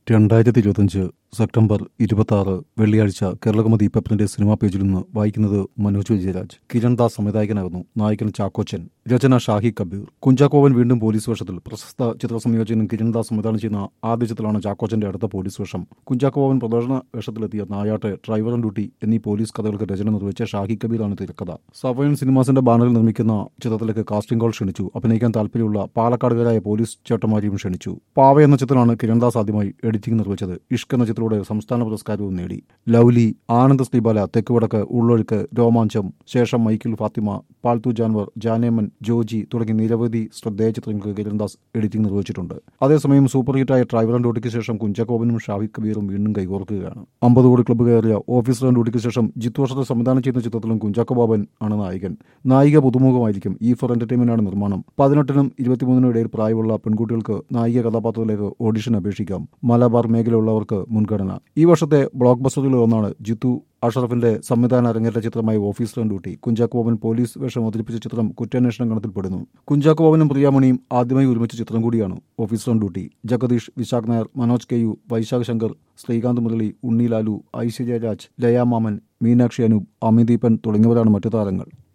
രണ്ടായിരത്തി ഇരുപത്തഞ്ച് സെപ്റ്റംബർ ഇരുപത്തി ആറ് വെള്ളിയാഴ്ച കേരളകമതി പെപ്പറിന്റെ സിനിമാ പേജിൽ നിന്ന് വായിക്കുന്നത് മനോജ് വിജയരാജ് കിരൺ ദാസ് സംവിധായകനായിരുന്നു നായകൻ ചാക്കോച്ചൻ രചന ഷാഹി കബീർ കുഞ്ചാക്കോവൻ വീണ്ടും പോലീസ് വേഷത്തിൽ പ്രശസ്ത ചിത്ര സംയോജകൻ കിരൺ ദാസ് സംവിധാനം ചെയ്യുന്ന ആദ്യ ചിത്രമാണ് ചാക്കോച്ചന്റെ അടുത്ത പോലീസ് വേഷം കുഞ്ചാക്കോവൻ പ്രദർശന വേഷത്തിലെത്തിയ നായാട്ട് ഡ്രൈവർ ആൻഡ് ഡ്യൂട്ടി എന്നീ പോലീസ് കഥകൾക്ക് രചന നിർവഹിച്ച ഷാഹി കബീറാണ് തിരക്കഥ സവയൻ സിനിമാസിന്റെ ബാനറിൽ നിർമ്മിക്കുന്ന ചിത്രത്തിലേക്ക് കാസ്റ്റിംഗ് കോൾ ക്ഷണിച്ചു അഭിനയിക്കാൻ താല്പര്യമുള്ള പാലക്കാടുകാരായ പോലീസ് ചേട്ടന്മാരെയും ക്ഷണിച്ചു പാവ എന്ന ചിത്രമാണ് കിരൺദാസ് ആദ്യമായി എഡിറ്റിംഗ് നിർവഹിച്ചത് ഇഷ്ക് എന്ന ചിത്രത്തിലൂടെ സംസ്ഥാന പുരസ്കാരവും നേടി ലൗലി ആനന്ദ് ശ്രീബാല തെക്കുവടക്ക് ഉള്ളൊഴുക്ക് രോമാഞ്ചം ശേഷം മൈക്കിൾ ഫാത്തിമ പാൽത്തു ജാൻവർ ജാനേമൻ ജോജി തുടങ്ങി നിരവധി ശ്രദ്ധേയ ചിത്രങ്ങൾക്ക് കിരൺദാസ് എഡിറ്റിംഗ് നിർവഹിച്ചിട്ടുണ്ട് അതേസമയം സൂപ്പർ ഹിറ്റായ ഡ്രൈവർ ആൻഡ് ഡ്യൂട്ടിക്ക് ശേഷം കുഞ്ചാക്കോബനും ഷാഹിദ് കബീറും വീണ്ടും കൈകോർക്കുകയാണ് അമ്പത് കോടി ക്ലബ്ബ് കയറിയ ഓഫീസർ ആൻഡ് ഡ്യൂട്ടിക്ക് ശേഷം ജിത്തു വർഷത്തെ സംവിധാനം ചെയ്യുന്ന ചിത്രത്തിലും കുഞ്ചാക്കോ ബാബൻ ആണ് നായകൻ നായിക പുതുമുഖമായിരിക്കും ഈ ഫോർ എന്റർടൈൻമെന്റ് ആണ് നിർമ്മാണം പതിനെട്ടിനും ഇരുപത്തിമൂന്നിനും ഇടയിൽ പ്രായമുള്ള പെൺകുട്ടികൾക്ക് നായിക കഥാപാത്രത്തിലേക്ക് ഓഡിഷൻ അപേക്ഷിക്കാം മലബാർ മേഖലയുള്ളവർക്ക് മുൻഗണന ഈ വർഷത്തെ ബ്ലോക്ക് ബസ്റ്ററുകളിൽ ഒന്നാണ് ജിത്തു അഷറഫിന്റെ സംവിധാന അരങ്ങേറ്റ ചിത്രമായ officer and duty Kunchacko Boban police വേഷം അവതരിപ്പിച്ച ചിത്രം കുറ്റാന്വേഷണ ഗണത്തിൽപ്പെടുന്നു കുഞ്ചാക്കോ ബോബനും പ്രിയാമണിയും ആദ്യമായി ഒരുമിച്ച ചിത്രം കൂടിയാണ് officer and duty Jagadish Vishak Nair Manoj K U Vaishak Shankar Sreekanth Murali Unni Lalu Aishwarya Raj Laya Maman Meenakshi Anoop അമിതീപൻ തുടങ്ങിയവരാണ് മറ്റു താരങ്ങൾ